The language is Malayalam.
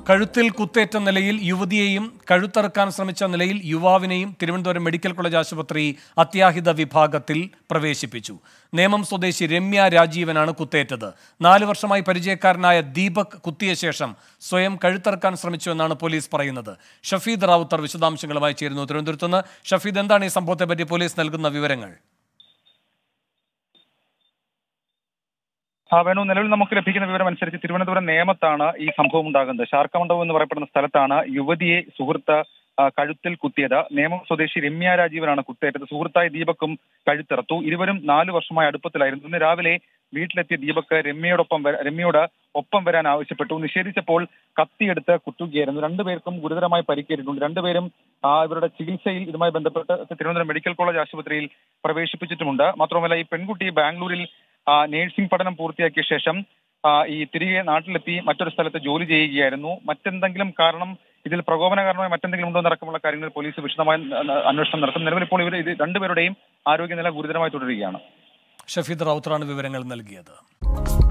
കഴുത്തിൽ കുത്തേറ്റ നിലയിൽ യുവതിയെയും കഴുത്തറുക്കാൻ ശ്രമിച്ച നിലയിൽ യുവാവിനെയും തിരുവനന്തപുരം മെഡിക്കൽ കോളേജ് ആശുപത്രി അത്യാഹിത വിഭാഗത്തിൽ പ്രവേശിപ്പിച്ചു നേമം സ്വദേശി രമ്യ രാജീവനാണ് കുത്തേറ്റത് നാല് വർഷമായി പരിചയക്കാരനായ ദീപക് കുത്തിയ ശേഷം സ്വയം കഴുത്തറുക്കാൻ ശ്രമിച്ചു എന്നാണ് പോലീസ് പറയുന്നത് ഷഫീദ് റാവുത്തർ വിശദാംശങ്ങളുമായി ചേരുന്നു തിരുവനന്തപുരത്ത് നിന്ന് ഷഫീദ് എന്താണ് ഈ സംഭവത്തെപ്പറ്റി പോലീസ് നൽകുന്ന വിവരങ്ങൾ ആ വേണു നിലവിൽ നമുക്ക് ലഭിക്കുന്ന വിവരം അനുസരിച്ച് തിരുവനന്തപുരം നേമത്താണ് ഈ സംഭവം ഉണ്ടാകുന്നത് ശാർക്കമണ്ഡപം എന്ന് പറയപ്പെടുന്ന സ്ഥലത്താണ് യുവതിയെ സുഹൃത്ത് ആ, കഴുത്തിൽ കുത്തിയത് നേമം സ്വദേശി രമ്യ രാജീവനാണ് കുത്തേറ്റത് സുഹൃത്തായ ദീപക്കും കഴുത്തിറത്തു ഇരുവരും നാലു വർഷമായി അടുപ്പത്തിലായിരുന്നു ഇന്ന് രാവിലെ വീട്ടിലെത്തിയ ദീപക് രമ്യയോടൊപ്പം വര- രമ്യയോട് ഒപ്പം വരാൻ ആവശ്യപ്പെട്ടു നിഷേധിച്ചപ്പോൾ കത്തിയെടുത്ത് കുത്തുകയായിരുന്നു രണ്ടുപേർക്കും ഗുരുതരമായി പരിക്കേറ്റിട്ടുണ്ട് രണ്ടുപേരും ആ, ഇവരുടെ ചികിത്സയിൽ ഇതുമായി ബന്ധപ്പെട്ട് തിരുവനന്തപുരം മെഡിക്കൽ കോളേജ് ആശുപത്രിയിൽ പ്രവേശിപ്പിച്ചിട്ടുമുണ്ട് മാത്രമല്ല ഈ പെൺകുട്ടി ബാംഗ്ലൂരിൽ ആ, നേഴ്സിംഗ് പഠനം പൂർത്തിയാക്കിയ ശേഷം ആ, ഈ തിരികെ നാട്ടിലെത്തി മറ്റൊരു സ്ഥലത്ത് ജോലി ചെയ്യുകയായിരുന്നു മറ്റെന്തെങ്കിലും കാരണം ഇതിൽ പ്രകോപനകാരണമായി മറ്റെന്തെങ്കിലും ഉണ്ടോ എന്നടക്കമുള്ള കാര്യങ്ങൾ പോലീസ് വിശദമായ ആ, അന്വേഷണം നടത്തും നിലവിൽ ഇപ്പോൾ ഇവർ ഇത് രണ്ടുപേരുടെയും ആരോഗ്യനില ഗുരുതരമായി തുടരുകയാണ് ഷഫീദ് റാവുത്തറാണ് വിവരങ്ങൾ നൽകിയത്